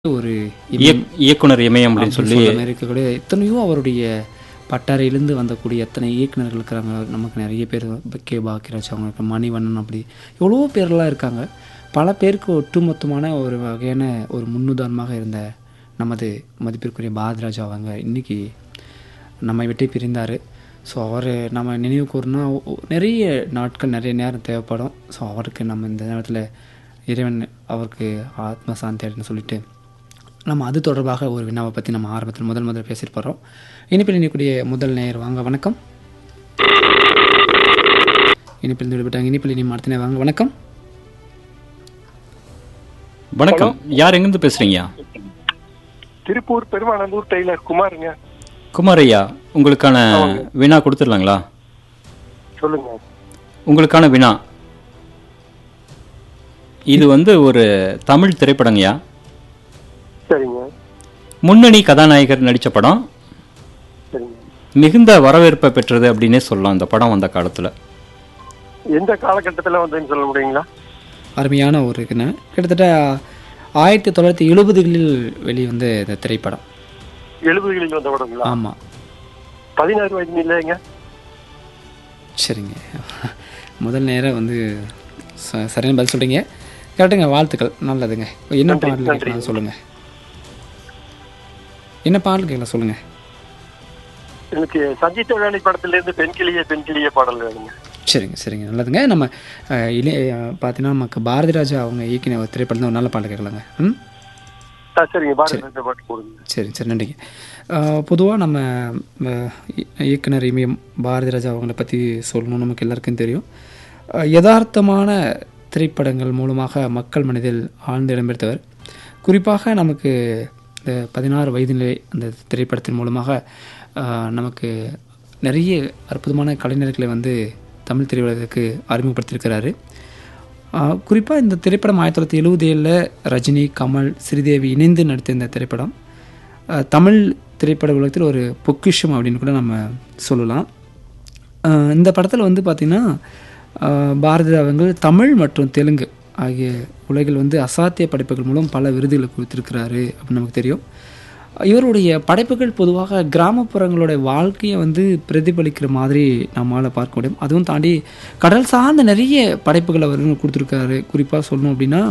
ஒரு இயக்- இயக்குனர் இமயம் அப்படின்னு சொல்லி சொல்ல இருக்கக்கூடிய எத்தனையோ அவருடைய பட்டாறையிலிருந்து வந்தக்கூடிய எத்தனை இயக்குனர்கள் இருக்கிறாங்க நமக்கு நிறைய பேர் கே பாக்கியராஜ் அவங்க இருக்க மணிவண்ணன் அப்படி எவ்வளோ பேர்லாம் இருக்காங்க பல பேருக்கு ஒட்டுமொத்தமான ஒரு வகையான ஒரு முன்னுதாரணமாக இருந்த நமது மதிப்பிற்குரிய பாரதிராஜா அவங்க இன்னைக்கு நம்மை விட்டு பிரிந்தார் ஸோ அவர் நம்ம நினைவு கூறினா நிறைய நாட்கள் நிறைய நேரம் தேவைப்படும் ஸோ அவருக்கு நம்ம இந்த நேரத்தில் இறைவன் அவருக்கு ஆத்ம சாந்தி அடைன்னு சொல்லிட்டு நம்ம அது தொடர்பாக ஒரு வினாவை பற்றி நம்ம ஆரம்பத்தில் முதல் முதல் பேசிட்டு போகிறோம் இனிப்பில் இனிக்கூடிய முதல் நேயர் வாங்க வணக்கம் இனிப்பில் இருந்து விடுபட்டாங்க இனிப்பில் இனி மார்த்தினே வாங்க வணக்கம் வணக்கம் யார் எங்கிருந்து பேசுறீங்க திருப்பூர் பெருமாநல்லூர் டெய்லர் குமாருங்க குமார் ஐயா உங்களுக்கான வினா கொடுத்துடலாங்களா சொல்லுங்க உங்களுக்கான வினா இது வந்து ஒரு தமிழ் திரைப்படங்கய்யா சரிங்க முன்னணி கதாநாயகர் நடித்த படம் சரிங்க மிகுந்த வரவேற்பை பெற்றது அப்படின்னே சொல்லலாம் இந்த படம் வந்த காலத்தில் எந்த காலகட்டத்தில் வந்ததுன்னு சொல்ல முடியுங்களா அருமையான ஒரு இதுன்னு கிட்டத்தட்ட ஆயிரத்தி தொள்ளாயிரத்தி எழுபதுகளில் வெளிவந்த இந்த திரைப்படம் எழுபதுகளில் வந்த படங்களா ஆமாம் பதினாறு வயது இல்லைங்க சரிங்க முதல் நேரம் வந்து ச- சரியான பதில் சொல்கிறீங்க கரெக்டுங்க வாழ்த்துக்கள் நல்லதுங்க என்ன நன்றி, பாடல் நன்றி. கேட்கலாம் சொல்லுங்கள் என்ன பாடல் கேட்கலாம் சொல்லுங்கள் எனக்கு சஞ்சித் தொழிலாளி படத்திலிருந்து பெண் கிளிய பெண் கிளிய பாடல் வேணுங்க சரிங்க சரிங்க நல்லதுங்க நம்ம அஹ், இளைய பார்த்தீங்கன்னா நமக்கு பாரதி ராஜா அவங்க இயக்கின ஒரு திரைப்படம் தான் ஒரு நல்ல பாடல் கேட்கலாங்க ம் ஆ, சரிங்க பாரதி ராஜா பாட்டு போடுங்க சரி சரி நன்றிங்க பொதுவாக நம்ம அஹ், இ- இயக்குனர் இமயம் பாரதி ராஜா அவங்கள பற்றி சொல்லணும் நமக்கு எல்லாருக்கும் தெரியும் அஹ், யதார்த்தமான திரைப்படங்கள் மூலமாக மக்கள் மனதில் ஆழ்ந்து இடம்பெடுத்தவர் குறிப்பாக நமக்கு இந்த பதினாறு வயது நிலை அந்த திரைப்படத்தின் மூலமாக அஹ், நமக்கு நிறைய அற்புதமான கலைஞர்களை வந்து தமிழ் திரையுலகத்துக்கு அறிமுகப்படுத்தியிருக்கிறாரு குறிப்பாக இந்த திரைப்படம் ஆயிரத்தி தொள்ளாயிரத்தி எழுபது ஏழில் ரஜினி கமல் ஸ்ரீதேவி இணைந்து நடித்த இந்த திரைப்படம் அஹ், தமிழ் திரைப்பட உலகத்தில் ஒரு பொக்கிஷம் அப்படின்னு கூட நம்ம சொல்லலாம் அஹ், இந்த படத்தில் வந்து பார்த்திங்கன்னா அஹ், பாரதி அவர்கள் தமிழ் மற்றும் தெலுங்கு ஆகிய உலகில் வந்து அசாத்திய படைப்புகள் மூலம் பல விருதுகளை கொடுத்துருக்கிறாரு அப்படின்னு நமக்கு தெரியும் இவருடைய படைப்புகள் பொதுவாக கிராமப்புறங்களோட வாழ்க்கையை வந்து பிரதிபலிக்கிற மாதிரி நம்மளால் பார்க்க முடியும் அதுவும் தாண்டி கடல் சார்ந்த நிறைய படைப்புகள் அவர் கொடுத்துருக்காரு குறிப்பாக சொல்லணும் அப்படின்னா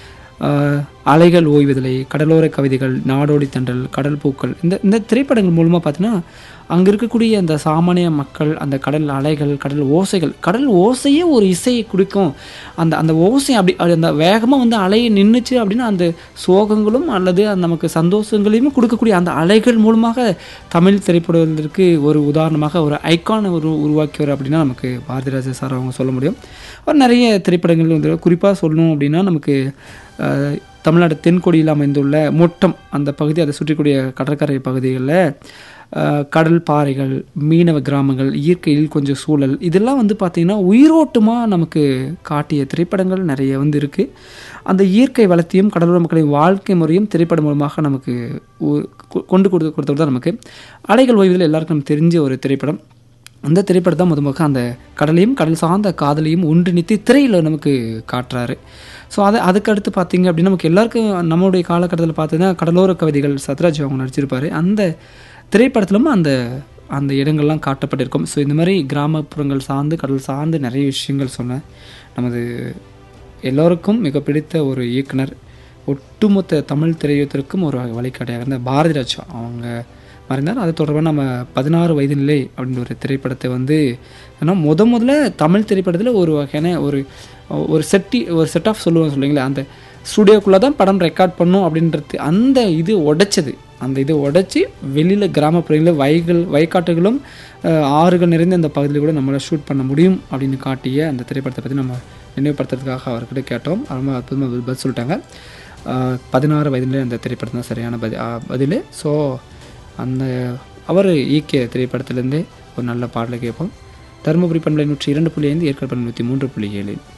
ஆஹ், அலைகள் ஓய்வதில்லை கடலோர கவிதைகள் நாடோடி தண்டல் கடல் பூக்கள் இந்த இந்த திரைப்படங்கள் மூலமாக பார்த்தீங்கன்னா அங்கே இருக்கக்கூடிய அந்த சாமானிய மக்கள் அந்த கடல் அலைகள் கடல் ஓசைகள் கடல் ஓசையே ஒரு இசையை கொடுக்கும் அந்த அந்த ஓசை அப்படி அது அந்த வேகமாக வந்து அலையை நின்றுச்சு அப்படின்னா அந்த சோகங்களும் அல்லது அந்த நமக்கு சந்தோஷங்களையும் கொடுக்கக்கூடிய அந்த அலைகள் மூலமாக தமிழ் திரைப்படத்திற்கு ஒரு உதாரணமாக ஒரு ஐக்கானை ஒரு உருவாக்கியவர் அப்படின்னா நமக்கு பாரதிராஜா சார் அவங்க சொல்ல முடியும் அவர் நிறைய திரைப்படங்கள் வந்து குறிப்பாக சொல்லணும் அப்படின்னா நமக்கு அஹ், தமிழ்நாடு தென்கொடியில் அமைந்துள்ள மொட்டம் அந்த பகுதி அதை சுற்றிக்கூடிய கடற்கரை பகுதிகளில் அஹ், கடல் பாறைகள் மீனவ கிராமங்கள் இயற்கையில் கொஞ்சம் சூழல் இதெல்லாம் வந்து பார்த்திங்கன்னா உயிரோட்டமாக நமக்கு காட்டிய திரைப்படங்கள் நிறைய வந்து இருக்குது அந்த இயற்கை வளத்தையும் கடலோர மக்களின் வாழ்க்கை முறையும் திரைப்படம் மூலமாக நமக்கு உ- கொ- கொண்டு கொடுத்து கொடுத்தது தான் நமக்கு அலைகள் ஓய்வதில் எல்லாருக்கும் நமக்கு தெரிஞ்ச ஒரு திரைப்படம் அந்த திரைப்படம் தான் முதமாக அந்த கடலையும் கடல் சார்ந்த காதலையும் ஒன்றிணைத்து திரையில் நமக்கு காட்டுறாரு ஸோ அதை அதுக்கடுத்து பார்த்தீங்க அப்படின்னா நமக்கு எல்லாருக்கும் நம்மளுடைய காலகட்டத்தில் பார்த்தீங்கன்னா கடலோர கவிதைகள் சத்ராஜ் அவங்க நடிச்சிருப்பாரு அந்த திரைப்படத்திலும் அந்த அந்த இடங்கள்லாம் காட்டப்பட்டிருக்கும் ஸோ இந்த மாதிரி கிராமப்புறங்கள் சார்ந்து கடல் சார்ந்து நிறைய விஷயங்கள் சொன்ன நமது எல்லோருக்கும் மிக பிடித்த ஒரு இயக்குனர் ஒட்டுமொத்த தமிழ் திரையுலகத்திற்கும் ஒரு வழிகாட்டியாக இருந்த பாரதிராஜா அவங்க மறைந்தார் அது தொடர்பாக நம்ம பதினாறு வயது நிலை அப்படின்ற ஒரு திரைப்படத்தை வந்து ஏன்னா முத முதல்ல தமிழ் திரைப்படத்தில் ஒரு வகையான ஒரு ஒரு செட்டி ஒரு செட் ஆஃப் சொல்லுவோம் சொல்லுவீங்களே அந்த ஸ்டுடியோக்குள்ளே தான் படம் ரெக்கார்ட் பண்ணும் அப்படின்றது அந்த இது உடைச்சது அந்த இது உடைச்சி வெளியில் கிராமப்புறங்களில் வயல்கள் வயக்காட்டுகளும் அஹ், ஆறுகள் நிறைந்த அந்த பகுதியில் கூட நம்மளால் ஷூட் பண்ண முடியும் அப்படின்னு காட்டிய அந்த திரைப்படத்தை பற்றி நம்ம நினைவுபடுத்துறதுக்காக அவர்கிட்ட கேட்டோம் ரொம்ப அற்புதமாக பதில் சொல்லிட்டாங்க அஹ், பதினாறு வயதிலே அந்த திரைப்படம் தான் சரியான பதி அஹ், பதில் ஸோ அந்த அவர் இயக்கிய திரைப்படத்திலேருந்தே ஒரு நல்ல பாடலை கேட்போம் தருமபுரி பண்பலை நூற்றி இரண்டு புள்ளி ஐந்து ஏற்காடு பண்பலை நூற்றி மூன்று புள்ளி ஏழு